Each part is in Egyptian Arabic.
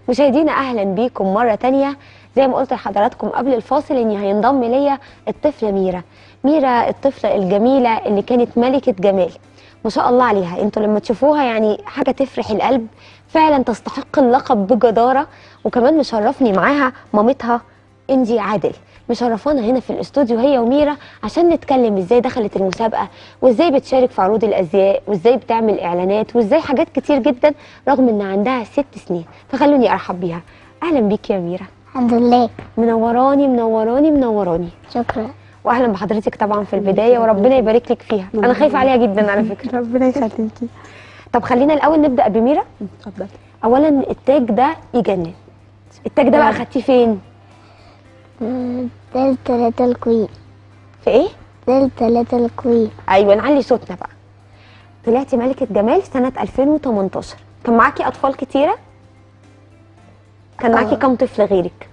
مشاهدينا اهلا بيكم مره تانية زي ما قلت لحضراتكم قبل الفاصل ان هينضم ليا الطفله ميرا ميرا الطفله الجميله اللي كانت ملكه جمال ما شاء الله عليها انتوا لما تشوفوها يعني حاجه تفرح القلب فعلا تستحق اللقب بجداره وكمان مشرفني معاها مامتها انجي عادل مشرفانا هنا في الاستوديو هي وميرا عشان نتكلم ازاي دخلت المسابقه وازاي بتشارك في عروض الازياء وازاي بتعمل اعلانات وازاي حاجات كتير جدا رغم ان عندها ست سنين فخلوني ارحب بيها اهلا بيك يا ميرا الحمد لله منوراني منوراني منوراني شكرا واهلا بحضرتك طبعا في البدايه وربنا يبارك لك فيها انا خايفه عليها جدا على فكره ربنا يخليكي طب خلينا الاول نبدا بميرا اتفضلي اولا التاج ده يجنن التاج ده بقى خدتيه فين دل تلاتة الكوين في ايه دل تلاتة الكوين ايوه نعلي صوتنا بقى طلعتي ملكه جمال سنه 2018 كان معاكي اطفال كتيره كان معاكي آه. كام طفل غيرك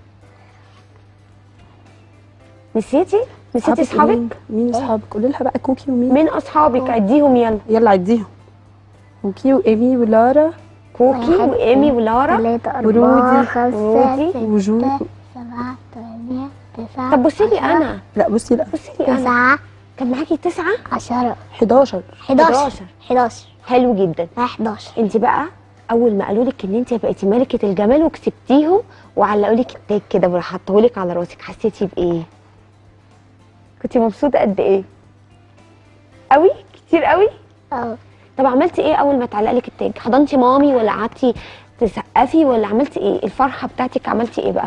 نسيتي نسيتي أصحابك مين؟ اصحابك مين اصحابك قولي لها بقى كوكي ومين مين اصحابك عديهم يلا يلا عديهم كوكي وايمي ولارا كوكي واحد، وايمي ولارا تلاتة ورودي، أربعة خمسة ورودي، ستة وجود. سبعة تمانية تسعة طب بصي لي عشرة، انا لا بصي لا بصي لي انا تسعة كان معاكي تسعه عشرة 11 حداشر حداشر حلو جدا حداشر انت بقى اول ما قالوا لك ان انت بقيتي ملكه الجمال وكسبتيهم وعلقوا لك التاج كده وحطوه لك على راسك حسيتي بايه كنتي مبسوطه قد ايه قوي كتير قوي اه طب عملتي ايه اول ما اتعلق لك التاج حضنتي مامي ولا قعدتي تسقفي ولا عملتي ايه الفرحه بتاعتك عملتي ايه بقى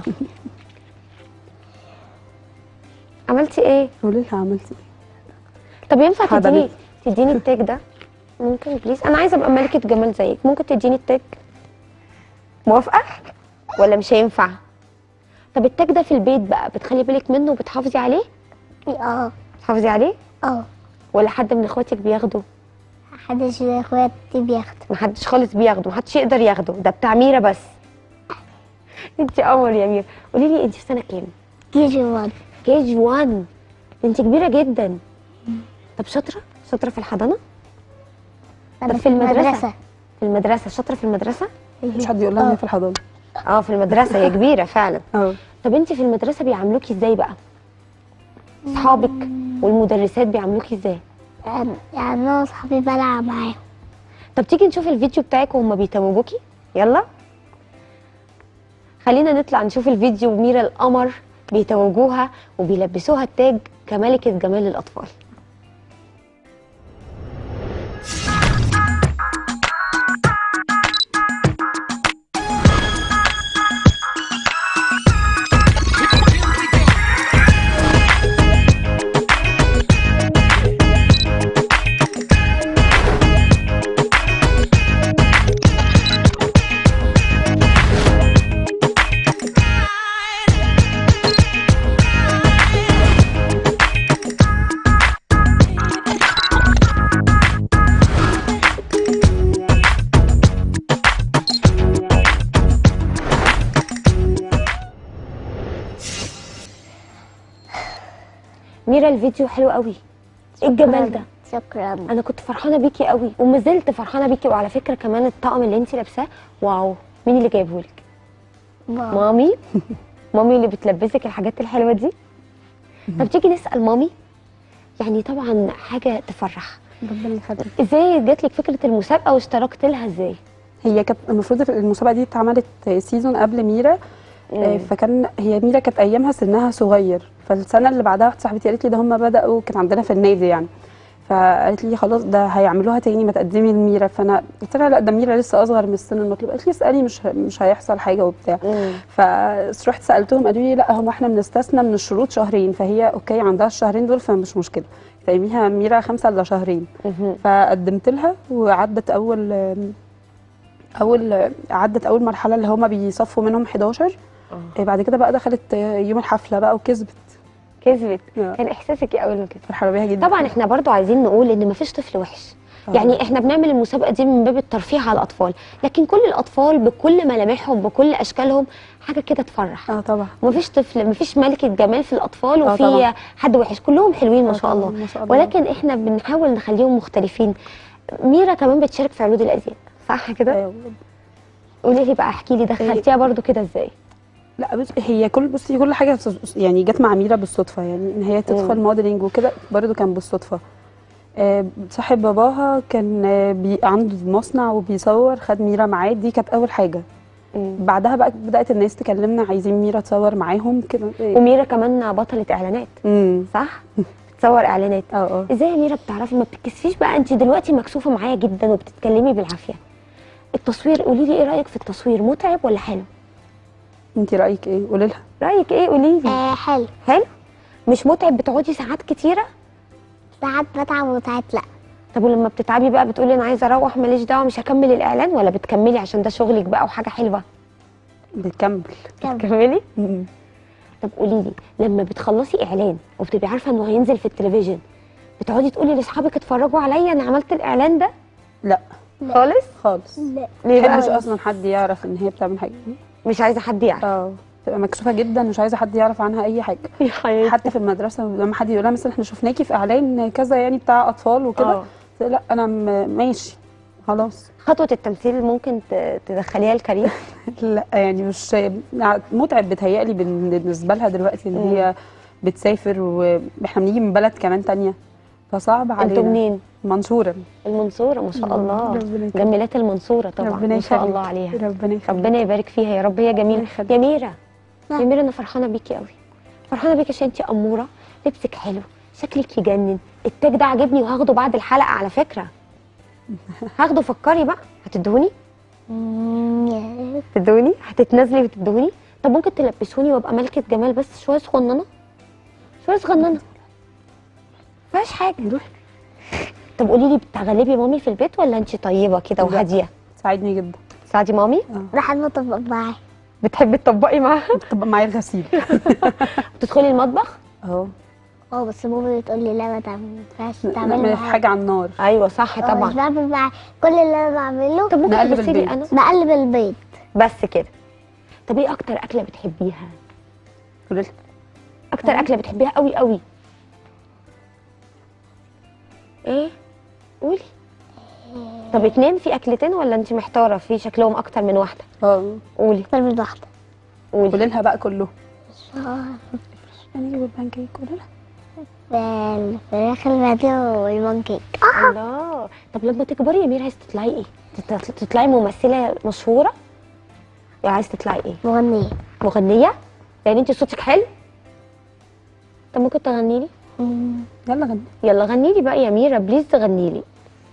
عملتي ايه قولي لها عملتي ايه طب ينفع حاضر. تديني تديني التاج ده ممكن بليز انا عايزه ابقى ملكه جمال زيك ممكن تديني التاج موافقه ولا مش هينفع طب التاج ده في البيت بقى بتخلي بالك منه وبتحافظي عليه اه بتحافظي عليه اه ولا حد من اخواتك بياخده محدش من اخواتي بياخد محدش خالص بياخده محدش يقدر ياخده ده بتاع ميرا بس انت قمر يا ميرا قولي لي انت في سنه كام كيجي وان كي جي 1 انت كبيره جدا طب شاطره شاطره في الحضانه أنا في المدرسة؟ في المدرسه شاطره في المدرسه مش حد يقول لها إن هي في الحضانه اه في المدرسه هي كبيره فعلا اه طب انت في المدرسه بيعاملوكي ازاي بقى اصحابك والمدرسات بيعاملوكي ازاي يعني يعني انا واصحابي بلعب معاهم طب تيجي نشوف الفيديو بتاعك وهم بيتوجوكي يلا خلينا نطلع نشوف الفيديو وميرا القمر بيتوجوها وبيلبسوها التاج كملكة جمال الأطفال ميرا الفيديو حلو قوي ايه الجمال ده شكرا انا كنت فرحانه بيكي قوي وما زلت فرحانه بيكي وعلى فكره كمان الطقم اللي انت لابساه واو مين اللي جايبه لك ماما. مامي مامي اللي بتلبسك الحاجات الحلوه دي طب تيجي نسال مامي يعني طبعا حاجه تفرح ربنا يخليك ازاي جات لك فكره المسابقه واشتركت لها ازاي هي كانت المفروض المسابقه دي اتعملت سيزون قبل ميرا آه، فكان هي ميرا كانت ايامها سنها صغير فالسنه اللي بعدها واحده صاحبتي قالت لي ده هم بداوا كان عندنا في النادي يعني فقالت لي خلاص ده هيعملوها تاني ما تقدمي لميرا فانا قلت لها لا ده ميرا لسه اصغر من السن المطلوب قالت لي اسالي مش مش هيحصل حاجه وبتاع مم. فرحت سالتهم قالوا لي لا هم احنا بنستثنى من الشروط شهرين فهي اوكي عندها الشهرين دول فمش مشكله فايميها ميرا خمسه الا شهرين مهم. فقدمت لها وعدت اول اول عدت اول مرحله اللي هما بيصفوا منهم 11 آه. بعد كده بقى دخلت يوم الحفله بقى وكسبت كسبت آه. كان احساسك ايه اول ما كسبت فرحانه بيها جدا طبعا احنا برضو عايزين نقول ان مفيش طفل وحش آه. يعني احنا بنعمل المسابقه دي من باب الترفيه على الاطفال لكن كل الاطفال بكل ملامحهم بكل اشكالهم حاجه كده تفرح اه طبعا مفيش طفل مفيش ملكه جمال في الاطفال آه وفي طبعا. حد وحش كلهم حلوين ما آه شاء طبعا، الله ما شاء الله. ولكن احنا بنحاول نخليهم مختلفين ميرا كمان بتشارك في عروض الازياء صح كده ايوه قولي لي بقى احكي لي دخلتيها برضو كده ازاي لا بص هي كل بصي كل حاجه ص- يعني جت مع ميرا بالصدفه يعني ان هي تدخل موديلنج وكده برضو كان بالصدفه آه، صاحب باباها كان آه، بي عنده مصنع وبيصور خد ميرا معاه دي كانت اول حاجه مم. بعدها بقى بدات الناس تكلمنا عايزين ميرا تصور معاهم كده إيه. وميرا كمان بطلة اعلانات امم صح بتصور اعلانات اه اه ازاي يا ميرا بتعرفي ما بتتكسفيش بقى انت دلوقتي مكسوفه معايا جدا وبتتكلمي بالعافيه التصوير قولي لي ايه رايك في التصوير متعب ولا حلو انت رايك ايه قولي لها رايك ايه قولي لي آه حلو حلو مش متعب بتقعدي ساعات كتيره ساعات بتعب وساعات لا طب ولما بتتعبي بقى بتقولي انا عايزه اروح ماليش دعوه مش هكمل الاعلان ولا بتكملي عشان ده شغلك بقى وحاجه حلوه بتكمل كمل. بتكملي مم. طب قولي لي لما بتخلصي اعلان وبتبقي عارفه انه هينزل في التلفزيون بتقعدي تقولي لاصحابك اتفرجوا عليا انا عملت الاعلان ده لا خالص خالص لا ليه ما بحبش بقى اصلا حد يعرف ان هي بتعمل حاجه مش عايزه حد يعرف اه تبقى مكسوفه جدا مش عايزه حد يعرف عنها اي حاجه يا حياتي حتى في المدرسه لما حد يقول لها مثلا احنا شفناكي في اعلان كذا يعني بتاع اطفال وكده آه. لا انا م- ماشي خلاص خطوه التمثيل ممكن ت- تدخليها الكارير لا يعني مش متعب بتهيألي بالنسبه لها دلوقتي ان هي بتسافر واحنا بنيجي من بلد كمان تانية فصعب علينا انتوا منين منصوره المنصوره ما شاء الله ربنا يكرمك. جميلات المنصوره طبعا ربنا ما شاء يخليك. الله عليها ربنا يخليك ربنا يبارك فيها يا رب هي جميله يخليك. يا ميرا نعم. يا ميرا انا فرحانه بيكي قوي فرحانه بيكي عشان انتي اموره لبسك حلو شكلك يجنن التاج ده عاجبني وهاخده بعد الحلقه على فكره هاخده فكري بقى هتدوني مم، يا- تدوني هتتنازلي وتدوني طب ممكن تلبسوني وابقى ملكه جمال بس شويه صغننه شويه صغننه مفيهاش حاجه روحي طب قولي لي بتغلبي مامي في البيت ولا انت طيبه كده لا. وهاديه ساعدني جدا تساعدي مامي راح اطبق معاه بتحبي تطبقي معاها طب معايا الغسيل بتدخلي المطبخ اهو اه بس مامي بتقول لي لا ما تعملش نعمل تعملي معاه حاجه على النار ايوه صح آه، مش طبعا بعمل معاه كل اللي انا بعمله طب ممكن نقلب تبصي لي البيض. انا بقلب البيض بس كده طب ايه اكتر اكله بتحبيها قولي لها اكتر اكله بتحبيها قوي قوي ايه قولي طب اتنين في اكلتين ولا انت محتاره في شكلهم اكتر من واحده اه قولي كلمة واحدة قولي قولي لها بقى كله آه، يعني والبانكيك قولي لها الفراخ المقلية والمانكيك الله طب لما تكبري يا ميرا عايزه تطلعي ايه تت- تطلعي ممثله مشهوره يا عايزه تطلعي ايه مغنية مغنيه يعني انت صوتك حلو طب ممكن تغني لي مم، يلا غني يلا غني لي بقى يا ميرا بليز تغني لي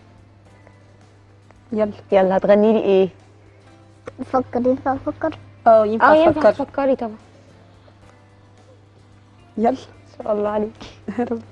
يلا يلا هتغني لي ايه فكر ينفع افكر اه ينفع اه ينفع افكر تفكري طبعا يلا ما شاء الله عليكي رب.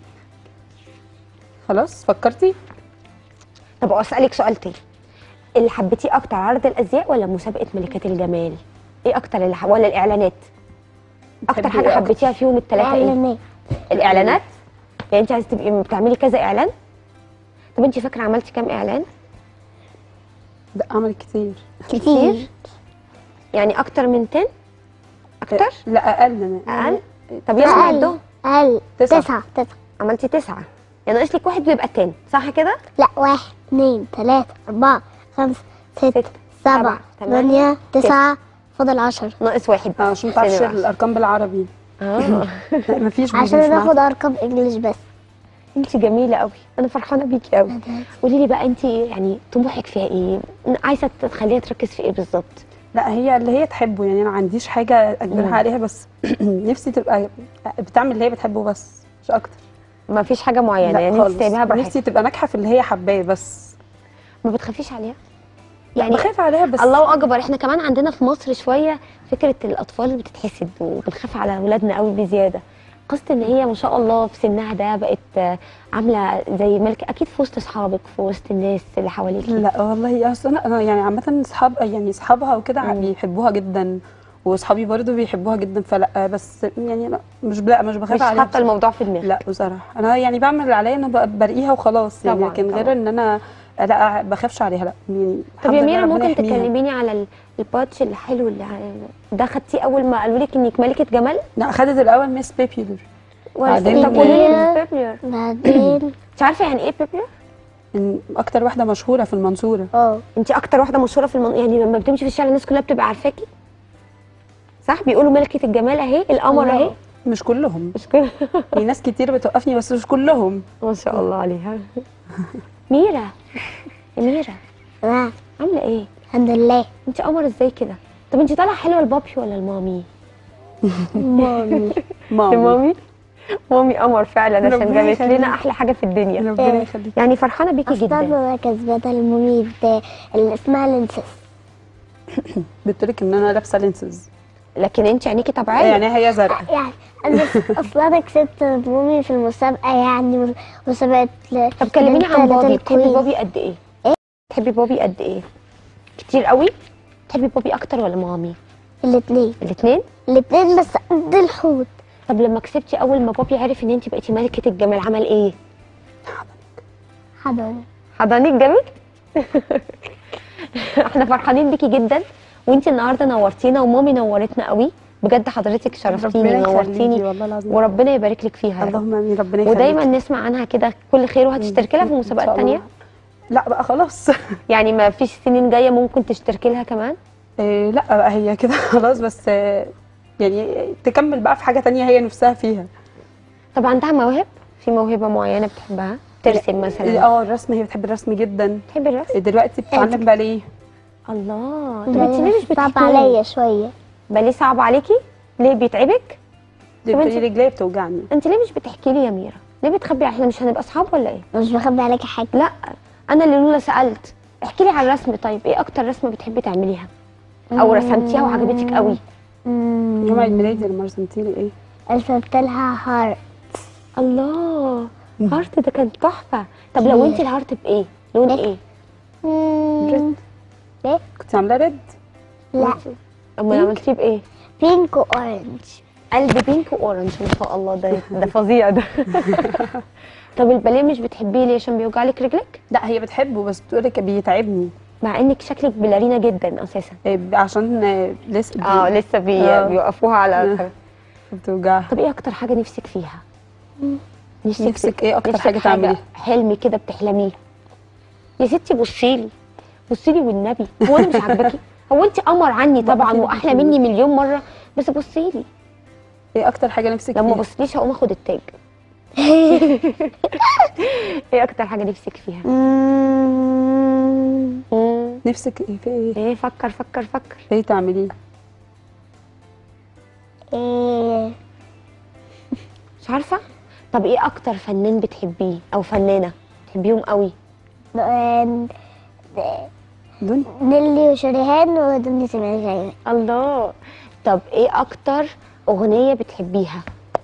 خلاص فكرتي طب اسالك سؤال تاني اللي حبيتيه اكتر عرض الازياء ولا مسابقه ملكات الجمال ايه اكتر اللي حب... ولا الاعلانات اكتر بتحبي حاجه إيه أكتر؟ حبيتيها فيهم الثلاثه ايه اعلانات الاعلانات يعني انت عايزه تبقي بتعملي كذا اعلان طب انت فاكره عملتي كام اعلان لا عمل كتير كتير يعني اكتر من 10 اكتر لا اقل من اقل طب يلا اقل نعدهم اقل تسعة. تسعة تسعة عملتي تسعة يعني ناقص لك واحد بيبقى 10 صح كده لا واحد اثنين ثلاثة أربعة خمسة ستة ستة، سبعة سبعة، تمانية، ثمانية تسعة فاضل عشر ناقص واحد اه عشان ما تعرفش عشان يبقى الارقام بالعربي اه لا مفيش عشان مفيش ناخد معاك. أرقام إنجليش بس انت جميله قوي انا فرحانه بيكي قوي قولي لي بقى انت يعني طموحك فيها ايه عايزه تخليها تركز في ايه بالظبط لا هي اللي هي تحبه يعني انا ما عنديش حاجه اجبرها مم. عليها بس نفسي تبقى بتعمل اللي هي بتحبه بس مش اكتر ما فيش حاجه معينه لا يعني انت خالص سايباها براحتك نفسي تبقى ناجحه في اللي هي حباه بس ما بتخافيش عليها يعني بخاف عليها بس الله اكبر احنا كمان عندنا في مصر شويه فكره الاطفال بتتحسد وبنخاف على اولادنا قوي بزياده قصة ان هي ما شاء الله في سنها ده بقت آه، عامله زي ملك اكيد في وسط اصحابك في وسط الناس اللي حواليك لا والله اصل انا أنا يعني عامه اصحاب يعني اصحابها وكده مم. بيحبوها جدا واصحابي برضو بيحبوها جدا فلا بس يعني لا مش لا مش بخاف مش عليها حاطه الموضوع في دماغك لا بصراحه انا يعني بعمل اللي عليا انا ب- برقيها وخلاص يعني طبعاً، لكن طبعاً. غير ان انا لا بخافش عليها لا يعني طب الحمد يا لله ميرا ربنا ممكن يحميها. تكلميني على ال- الباتش الحلو اللي ع- ده خدتيه اول ما قالوا لك انك ملكه جمال لا خدت الاول ميس بيبيولر ولا بعدين- طب قولي لي مش بيبلر بعدين انت عارفه يعني ايه بيبلر إن اكتر واحده مشهوره في المنصوره اه انت اكتر واحده مشهوره في المن... يعني لما بتمشي في الشارع الناس كلها بتبقى عارفاكي صح بيقولوا ملكه الجمال اهي القمر اهي مش كلهم مش كده في ناس كتير بتوقفني بس مش كلهم ما شاء الله عليها ميرا يا ميرا آه، عامله ايه الحمد لله انت قمر ازاي كده طب انت طالعه حلوه لبابي ولا لمامي مامي ماما لمامي مامي قمر فعلا عشان ربنا جابت يخليك. لنا احلى حاجه في الدنيا ربنا يخليك يعني فرحانه بيكي اصلا جدا انا كسبانه المامي بتاع اللي اسمها لينسس بتقولك ان انا لابسه لينسز لكن انت عينيكي طبيعيه يعني هي زرقاء يعني انا اصلا انا كسبت مامي في المسابقه يعني مسابقه ل- طب كلميني عن ليلة بابي بتحبي الكويز. بابي قد ايه بتحبي بابي قد ايه كتير قوي بتحبي بابي اكتر ولا مامي الاثنين الاثنين الاثنين بس قد الحوت طب لما كسبتي اول ما بابي عرف ان انت بقيتي ملكه الجمال عمل ايه حضن حضانيك جامد احنا فرحانين بيكي جدا وانت النهارده نورتينا ومامي نورتنا قوي بجد حضرتك شرفتيني ربنا يخليكي ونورتيني والله العظيم وربنا يبارك لك فيها يا رب. اللهم امين ربنا يخليكي ودايما نسمع عنها كده كل خير وهتشتركي لها في إن مسابقات شاء الله. تانية لا بقى خلاص يعني ما فيش سنين جايه ممكن تشتركي لها كمان إيه لا بقى هي كده خلاص بس آه، يعني تكمل بقى في حاجه تانية هي نفسها فيها طب عندها مواهب في موهبه معينه بتحبها ترسم مثلا اه الرسم هي بتحب الرسم جدا بتحبي الرسم دلوقتي بتتعلم باليه الله طب انت ليه مش صعب بتحكي عليا شويه باليه صعب عليكي ليه بيتعبك طب انت- دلوقتي رجليا بتوجعني انت ليه مش بتحكي لي يا ميرا ليه بتخبي احنا مش هنبقى اصحاب ولا ايه مش بخبي عليكي حاجه لا انا اللي لولا سالت احكي لي عن الرسم طيب ايه اكتر رسمه بتحبي تعمليها او رسمتيها وعجبتك قوي مم، يوم عيد ميلادي لما رسمتي لي ايه رسمت لها هارت الله هارت ده كان تحفه طب لو انت الهارت بايه لون ايه مم، ليه؟ كنت عاملاه ريد لا امال عملتيه بايه بينك واورنج قلب بينك واورنج ما شاء الله ده ده فظيع ده طب الباليه مش بتحبيه ليه عشان بيوجع لك رجلك لا هي بتحبه بس بتقولك بيتعبني مع انك شكلك باليرينا جدا اساسا إيه، عشان آه، لسه اه لسه بي... آه. بيوقفوها على بتوجعها طب ايه اكتر حاجه نفسك فيها نفسك ايه اكتر نفسك حاجه تعمليها حلم كده بتحلميه يا ستي بصي لي بصي لي والنبي هو انا مش عاجباكي هو انت قمر عني طبعا بصي لي واحلى بصي لي. مني مليون مره بس بصي لي ايه اكتر حاجه نفسك لما فيها بصليش هقوم اخد التاج ايه اكتر حاجه نفسك فيها مم، مم. نفسك ايه في ايه ايه فكر فكر فكر ايه تعمليه إيه، مش عارفه طب ايه اكتر فنان بتحبيه او فنانه بتحبيهم قوي آم، دنيا نيلي وشريهان ودنيا سمير غانم الله طب ايه اكتر اغنيه بتحبيها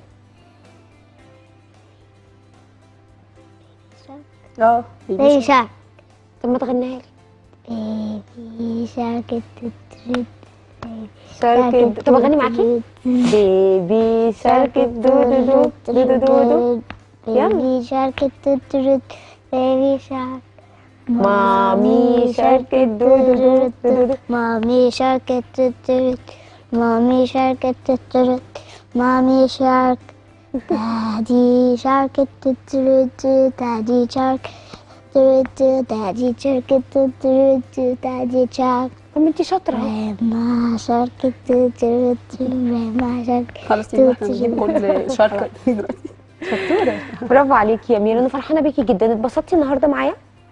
اه بيبي شارك طب ما تغنيها لي بيبي شارك تترد شارك طب اغني معاكي بيبي شارك دودو دودو دودو يلا. بيبي شارك تترد بيبي شارك مامي شارك دودو دودو مامي شارك تترد مامي شارك تترد مامي شارك دادي شارك تترد دادي شارك تترد دادي شارك تترد دادي شارك طب ما انت شاطره اهي ما شارك تترد ما شارك خلاص يبقى احنا نجيب كل شركه دلوقتي شطوره برافو عليكي يا ميرا انا فرحانه بيكي جدا اتبسطتي النهارده معايا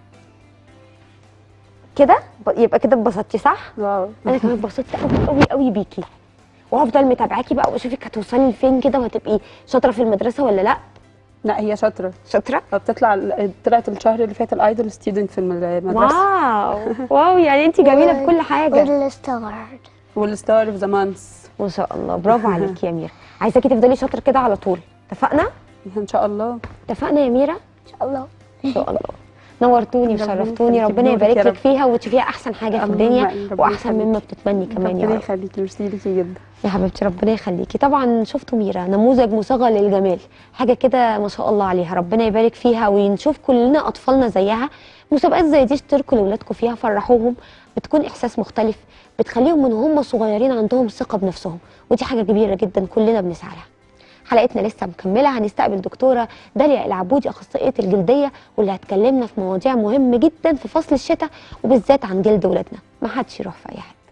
كده ب- يبقى كده اتبسطتي صح واو انا كمان اتبسطت قوي قوي قوي بيكي وهفضل متابعاكي بقى واشوفك هتوصلي لفين كده وهتبقي شاطره في المدرسه ولا لا لا هي شاطره شاطره بتطلع طلعت الشهر اللي فات الايدول ستودنت في المدرسه واو واو يعني انت جميله في كل حاجه والاستغرب والستار اوف ذا مانث ما شاء الله برافو عليكي يا ميرا عايزاكي تفضلي شاطره كده على طول اتفقنا ان شاء الله اتفقنا يا ميرا ان شاء الله ان شاء الله نورتوني ربنا وشرفتوني يخليكي، ربنا بنورك يا يبارك لك رب. فيها وتشوفيها احسن حاجه في اللهم الدنيا آمين، ربنا واحسن يخليكي. مما بتتمني كمان يا ربنا رب يخليكي ميرسي ليكي جدا يا حبيبتي ربنا يخليكي طبعا شفتوا ميرا نموذج مصغر للجمال حاجه كده ما شاء الله عليها ربنا يبارك فيها ونشوف كلنا اطفالنا زيها مسابقات زي دي اشتركوا لاولادكم فيها فرحوهم بتكون احساس مختلف بتخليهم من هم صغيرين عندهم ثقه بنفسهم ودي حاجه كبيره جدا كلنا بنسعى لها حلقتنا لسه مكمله هنستقبل دكتوره داليا العبودي اخصائيه الجلديه واللي هتكلمنا في مواضيع مهمه جدا في فصل الشتاء وبالذات عن جلد ولادنا ما حدش يروح في اي حته